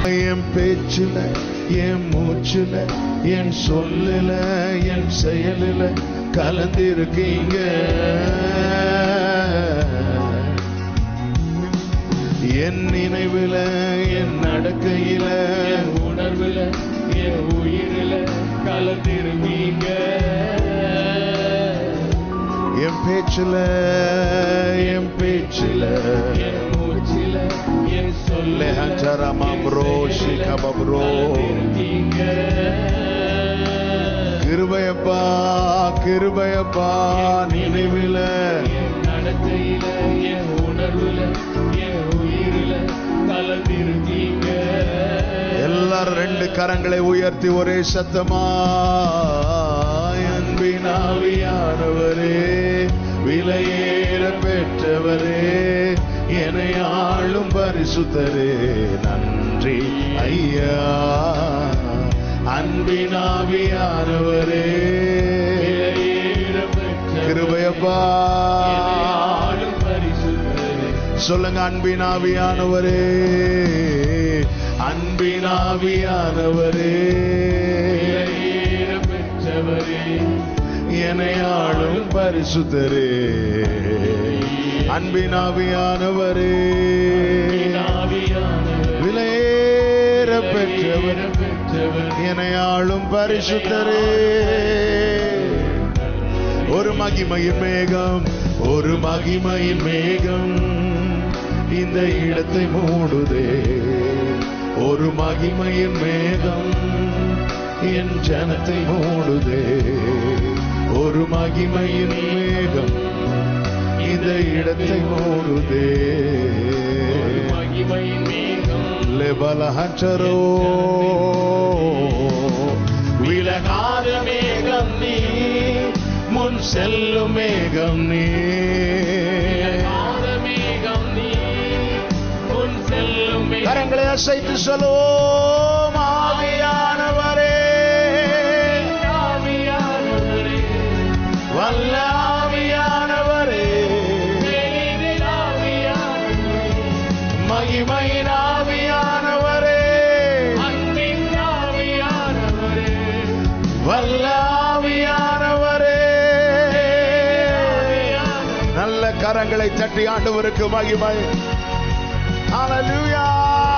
என் பேச்சுல என் மூச்சுல என் சொல்லுல என் செயலுல கலந்திருக்கீங்க என் நினைவுல என் நடக்கையில என் உணர்வுல என் உயிரில கலந்திருவீங்க என் பேச்சுல என் பேச்சுல என் மூச்சில என் சொல்ல லெஹஞ்சரமம்ரோ ஷிகபம்ரோ கலந்திருக்கீங்க கிருபையப்பா கிருபையப்பா நினைவில என் நடத்தையில என் உணர்வுல என் உயிரில கலந்திருக்கீங்க எல்லாரும் ரெண்டு கரங்களை உயர்த்தி ஒரே சத்தமா அன்பினாவியானவரே விலையேற பெற்றவரே என்னை ஆளும் பரிசுத்தரே நன்றி ஐயா அன்பினாவியானவரே கிருபையப்பா ஆளும் பரிசுத்தரே சொல்லுங்க அன்பினாவியானவரே அன்பினாவியானவரே விலையேற பெற்றவரே என்னை ஆளும் பரிசுத்தரே அன்பினாவியானவரே ஆவியானவர் விலையேற பெற்றவர் பெற்றவர் என்னை ஆளும் பரிசுத்தரே ஒரு மகிமையின் மேகம் ஒரு மகிமையின் மேகம் இந்த இடத்தை மூடுதே ஒரு மகிமையின் மேகம் என் ஜனத்தை மூடுதே ஒரு மகிமையின் மேகம் இந்த இடத்தை மூடுதே மகிமையின் மேகம் லெபலஹச்சரோ விலகாத மேகம் நீ முன் செல்லும் மேகம் நீ விலகாத மேகம் நீ உன் செல்லும் மேகம் கரங்களை அசைத்து சொல்லுவோம் ஆவியானவரே ஆவியானவரே வல்ல ஆவியானவரே வெளியினில் ஆவியானவரே மகிமையின் ஆவியானவரே அன்பின் ஆவியானவரே வல்ல ஆவியானவரே நல்ல கரங்களை தட்டி ஆண்டவருக்கு மகிமை ஹalleluya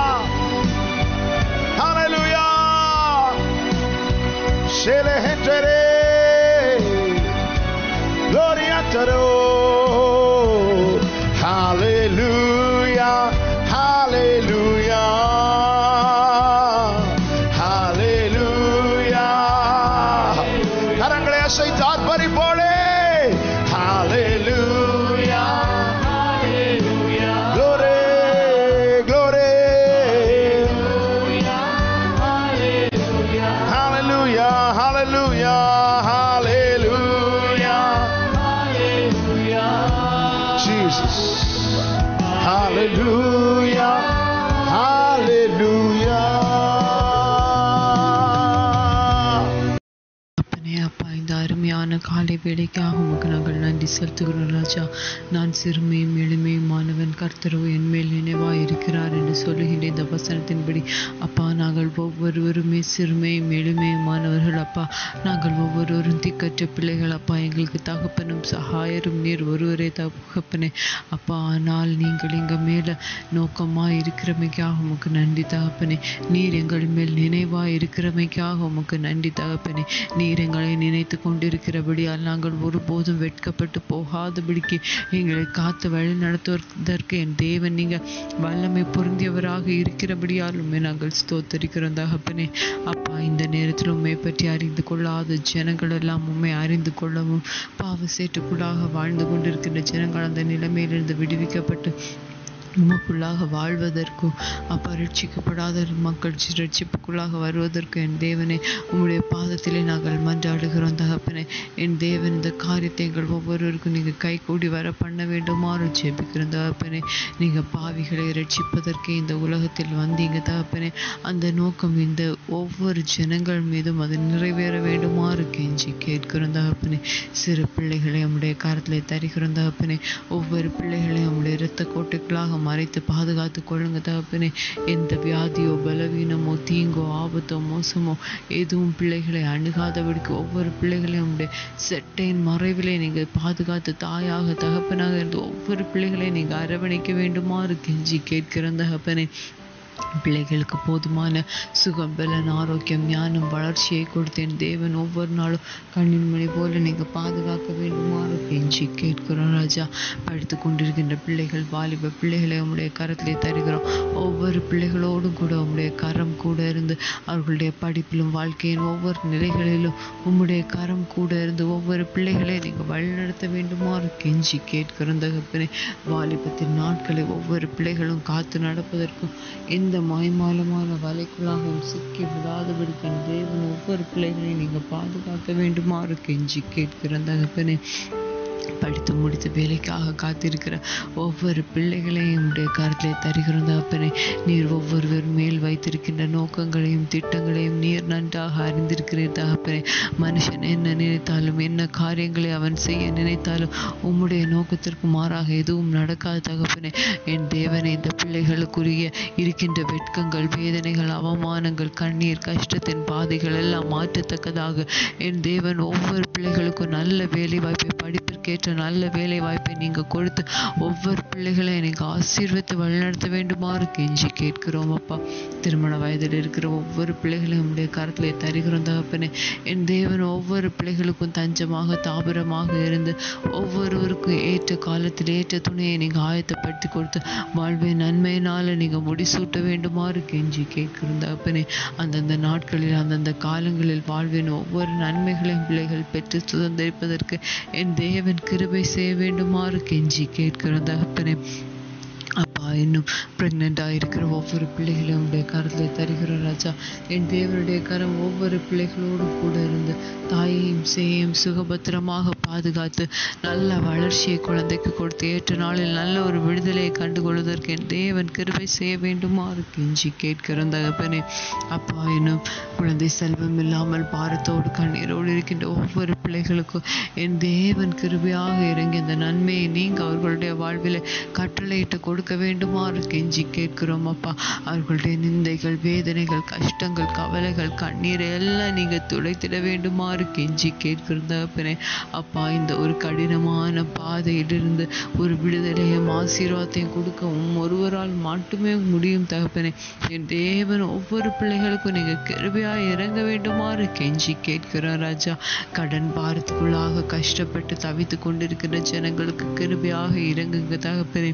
ஹalleluya ஷெலஹெண்டரே gloria taro hallelujah hallelujah hallelujah கரங்களை அசைத்து ஆர்ப்பரிப்போலே hallelujah ஹalleluya glory glory ஹalleluya hallelujah hallelujah hallelujah ஹalleluya Jesus hallelujah hallelujah அப்பனே அப்பா இந்த அருமையான காலை வேலைக்காக உமக்கு நாங்கள் நன்றி செலுத்துகிறோம் ராஜா நான் சிறுமையும் எளிமையுமானவன் கர்த்தரோ என் மேல் நினைவாய் இருக்கிறார் என்று சொல்லுகின்ற இந்த வசனத்தின்படி அப்பா நாங்கள் ஒவ்வொருவருமே சிறுமையும் எளிமையுமானவர்கள் அப்பா நாங்கள் ஒவ்வொருவரும் திக்கற்ற பிள்ளைகள் அப்பா எங்களுக்கு தகப்பனும் சகாயரும் நீர் ஒருவரே தகப்பனே அப்பா ஆனால் நீங்கள் எங்கள் மேலே நோக்கமாக இருக்கிறமைக்காக உமக்கு நன்றி தகப்பனே நீர் எங்கள் மேல் நினைவாய் இருக்கிறமைக்காக உமக்கு நன்றி தகப்பனே நீர் எங்களை நினைத்து கொண்டிருக்கிறபடியால் நாங்கள் ஒருபோதும் வெட்கப்பட்டு போகாதபடிக்கு எங்களை காத்து வழி நடத்துவதற்கு என் தேவன் நீங்கள் வல்லமை பொருந்தியவராக இருக்கிறபடியால் உண்மை நாங்கள் ஸ்தோத்தரிக்கிறோம் தகப்பனே அப்பா இந்த நேரத்தில் உண்மை பற்றி அறிந்து கொள்ளாத ஜனங்கள் எல்லாம் உண்மை அறிந்து கொள்ளவும் பாவ சேட்டுக்குள்ளாக வாழ்ந்து கொண்டிருக்கின்ற ஜனங்கள் அந்த நிலைமையிலிருந்து விடுவிக்கப்பட்டு உமக்குள்ளாக வாழ்வதற்கும் அப்பா ரட்சிக்கப்படாத மக்கள் சி- ரட்சிப்புக்குள்ளாக வருவதற்கும் என் தேவனே உம்முடைய பாதத்திலே நாங்கள் மன்றாடுகிறோம் தகப்பனே என் தேவன் இந்த காரியத்தை எங்கள் ஒவ்வொருவருக்கும் நீங்கள் கை கூடி வர பண்ண வேண்டுமாறு ஜெபிக்கிறோம் தகப்பனே நீங்கள் பாவிகளை ரட்சிப்பதற்கு இந்த உலகத்தில் வந்தீங்க தகப்பனே அந்த நோக்கம் இந்த ஒவ்வொரு ஜனங்கள் மீதும் அது நிறைவேற வேண்டுமாறு கெஞ்சி கேட்கிறோம் தகப்பனே சிறு பிள்ளைகளை உம்முடைய கரத்திலே தருகிறோம் தகப்பனே ஒவ்வொரு பிள்ளைகளையும் உம்முடைய இரத்த கோட்டைகளாக மறைத்து பாதுகாத்து கொள்ளுங்க தகப்பனே எந்த வியாதியோ பலவீனமோ தீங்கோ ஆபத்தோ மோசமோ எதுவும் பிள்ளைகளை அணுகாதபடிக்கு ஒவ்வொரு பிள்ளைகளையும் உடைய செட்டையின் மறைவிலே நீங்கள் பாதுகாத்து தாயாக தகப்பனாக இருந்து ஒவ்வொரு பிள்ளைகளையும் நீங்கள் அரவணைக்க வேண்டுமாறு கெஞ்சி கேட்கிற தகப்பனே பிள்ளைகளுக்கு போதுமான சுகம் பலன் ஆரோக்கியம் ஞானம் வளர்ச்சியை கொடுத்தேன் தேவன் ஒவ்வொரு நாளும் கண்ணின் மணி போல நீங்கள் பாதுகாக்க வேண்டுமாறு கெஞ்சி கேட்கிறோம் ராஜா படித்து கொண்டிருக்கின்ற பிள்ளைகள் வாலிப பிள்ளைகளை உம்முடைய கரத்திலே தருகிறோம் ஒவ்வொரு பிள்ளைகளோடும் கூட உம்முடைய கரம் கூட இருந்து அவர்களுடைய படிப்பிலும் வாழ்க்கையின் ஒவ்வொரு நிலைகளிலும் உம்முடைய கரம் கூட இருந்து ஒவ்வொரு பிள்ளைகளை நீங்கள் வழிநடத்த வேண்டுமாறு கெஞ்சி கேட்கிறோம் தகப்பனே வாலிபத்தின் நாட்களை ஒவ்வொரு பிள்ளைகளும் காத்து நடப்பதற்கும் எந்த மாய்மாலமான வலைக்குள்ளாகவும் சிக்கி விடாதபடிக்கு தேவன் ஒவ்வொரு பிள்ளைகளையும் நீங்கள் பாதுகாக்க வேண்டுமாறு கெஞ்சி கேட்கிற தகப்பனே படித்து முடித்து வேலைக்காக காத்திருக்கிற ஒவ்வொரு பிள்ளைகளையும் உடைய கருத்திலே தருகிறோம் தகப்பனே நீர் ஒவ்வொருவர் மேல் வைத்திருக்கின்ற நோக்கங்களையும் திட்டங்களையும் நீர் நன்றாக அறிந்திருக்கிறீர் தகப்பனே மனுஷன் என்ன நினைத்தாலும் என்ன காரியங்களை அவன் செய்ய நினைத்தாலும் உம்முடைய நோக்கத்திற்கு மாறாக எதுவும் நடக்காத தகப்பனே என் தேவனே இந்த பிள்ளைகளுக்குரிய இருக்கின்ற வெட்கங்கள் வேதனைகள் அவமானங்கள் கண்ணீர் கஷ்டத்தின் பாதைகள் எல்லாம் மாற்றத்தக்கதாக என் தேவன் ஒவ்வொரு பிள்ளைகளுக்கும் நல்ல வேலை வாய்ப்பை படிப்பிற்கேற்ற நல்ல வேலை வாய்ப்பை நீங்க கொடுத்து ஒவ்வொரு பிள்ளைகளையும் நீங்க ஆசீர்வத்து வழிநடத்த வேண்டுமாறு கெஞ்சி கேட்கிறோம் அப்பா திருமண வயதில் இருக்கிற ஒவ்வொரு பிள்ளைகளையும் உடைய கரத்திலே தருகிறோம் தகப்பனே என் தேவன் ஒவ்வொரு பிள்ளைகளுக்கும் தஞ்சமாக தாபரமாக இருந்து ஒவ்வொருவருக்கும் ஏற்ற காலத்தில் ஏற்ற துணையை நீங்க ஆயத்தப்படுத்தி கொடுத்து வாழ்வை நன்மையினால நீங்க முடிசூட்ட வேண்டுமாறு கெஞ்சி கேட்கிறோம் தகப்பனே அந்தந்த நாட்களில் அந்தந்த காலங்களில் வாழ்வின் ஒவ்வொரு நன்மைகளையும் பிள்ளைகள் பெற்று சுதந்திரிப்பதற்கு என் தேவன் கிருபை செய்ய வேண்டுமாறு கெஞ்சி கேட்கிறோம் தகப்பனே அப்பா இன்னும் ப்ரெக்னெண்ட்டாக இருக்கிற ஒவ்வொரு பிள்ளைகளையும் உடைய கரத்தில் தருகிறோம் ராஜா என் தேவனுடைய கரம் ஒவ்வொரு பிள்ளைகளோடும் கூட இருந்து தாயையும் சேயையும் சுகபத்திரமாக பாதுகாத்து நல்ல வளர்ச்சியை குழந்தைக்கு கொடுத்து ஏற்ற நாளில் நல்ல ஒரு விடுதலையை கண்டுகொள்வதற்கு என் தேவன் கிருபை செய்ய வேண்டுமாறு கெஞ்சி கேட்கிறோம் தகப்பனே அப்பா இன்னும் குழந்தை செல்வம் இல்லாமல் பாரத்தோடு கண்ணீரோடு இருக்கின்ற ஒவ்வொரு பிள்ளைகளுக்கும் என் தேவன் கிருபையாக இறங்கி அந்த நன்மையை நீங்க அவர்களுடைய வாழ்வில் கட்டளையிட்டு கொடுக்க வேண்டுமாறு கெஞ்சி கேட்கிறோம் அப்பா அவர்களுடைய நிந்தைகள் வேதனைகள் கஷ்டங்கள் கவலைகள் கண்ணீரை எல்லாம் நீங்க துடைத்திட வேண்டுமாறு கெஞ்சி கேட்கிறோம் தகப்பனே அப்பா இந்த ஒரு கடினமான பாதையிலிருந்து ஒரு விடுதலையும் ஆசீர்வாதத்தையும் கொடுக்க உம் ஒருவரால் மட்டுமே முடியும் தகப்பனே என் தேவன் ஒவ்வொரு பிள்ளைகளுக்கும் நீங்க கிருபையாய் இறங்க வேண்டுமாறு கெஞ்சி கேட்கிறோம் ராஜா கடன் பாரத்துக்குள்ளாக கஷ்டப்பட்டு தவித்து கொண்டிருக்கிற ஜனங்களுக்கு கிருபையாக இறங்குங்க தகப்பனே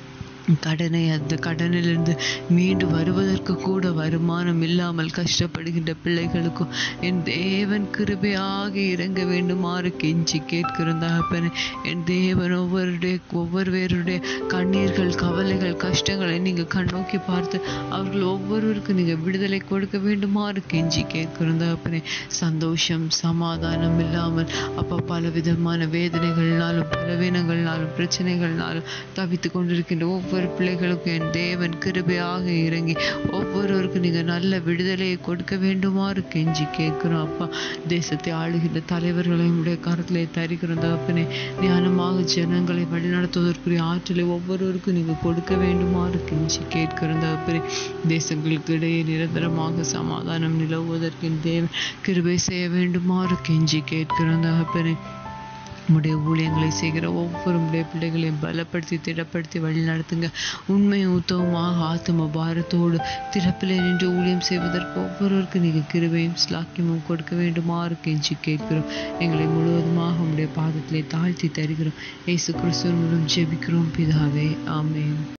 கடனை அந்த கடனிலிருந்து மீண்டு வருவதற்கு கூட வருமானம் இல்லாமல் கஷ்டப்படுகின்ற பிள்ளைகளுக்கும் என் தேவன் கிருபையாக இறங்க வேண்டுமாறு கெஞ்சி கேட்கிறோம் தகப்பனே என் தேவன் ஒவ்வொருடைய ஒவ்வொருவருடைய கண்ணீர்கள் கவலைகள் கஷ்டங்களை நீங்கள் கண்ணோக்கி பார்த்து அவர்கள் ஒவ்வொருவருக்கும் நீங்கள் விடுதலை கொடுக்க வேண்டுமாறு கெஞ்சி கேட்கிறோம் தகப்பனே சந்தோஷம் சமாதானம் இல்லாமல் அப்பா பல விதமான வேதனைகள்னாலும் பலவீனங்கள்னாலும் பிரச்சனைகள்னாலும் தவித்து கொண்டிருக்கின்ற ஒவ்வொரு பிள்ளைகளுக்கும் என் தேவன் கிருபையாக இறங்கி ஒவ்வொருவருக்கும் நீங்கள் நல்ல விடுதலையை கொடுக்க வேண்டுமாறு கெஞ்சி கேட்கிறோம் அப்பா தேசத்தை ஆளுகின்ற தலைவர்களையும் உடைய கரத்திலே தருகிறோம் தகப்பனே ஞானமாக ஜனங்களை வழிநடத்துவதற்குரிய ஆற்றலை ஒவ்வொருவருக்கும் நீங்கள் கொடுக்க வேண்டுமாறு கெஞ்சி கேட்கிறோம் தகப்பனே தேசங்களுக்கு இடையே நிரந்தரமாக சமாதானம் நிலவுவதற்கு என் தேவன் கிருபை செய்ய வேண்டுமாறு கெஞ்சி கேட்கிறோம் தகப்பனே உம்முடைய ஊழியங்களை செய்கிற ஒவ்வொரு உடைய பிள்ளைகளையும் பலப்படுத்தி திடப்படுத்தி வழி நடத்துங்க உண்மை உத்தவமாக ஆத்ம பாரத்தோடு திறப்பிலே நின்று ஊழியம் செய்வதற்கு ஒவ்வொருவருக்கும் நீங்கள் கிருபையும் ஸ்லாக்கியமும் கொடுக்க வேண்டுமாறு கெஞ்சி கேட்கிறோம் எங்களை முழுவதுமாக உம்முடைய பாதத்திலே தாழ்த்தி தருகிறோம் இயேசு கிறிஸ்துவின் மூலம் ஜெபிக்கிறோம் பிதாவே ஆமென்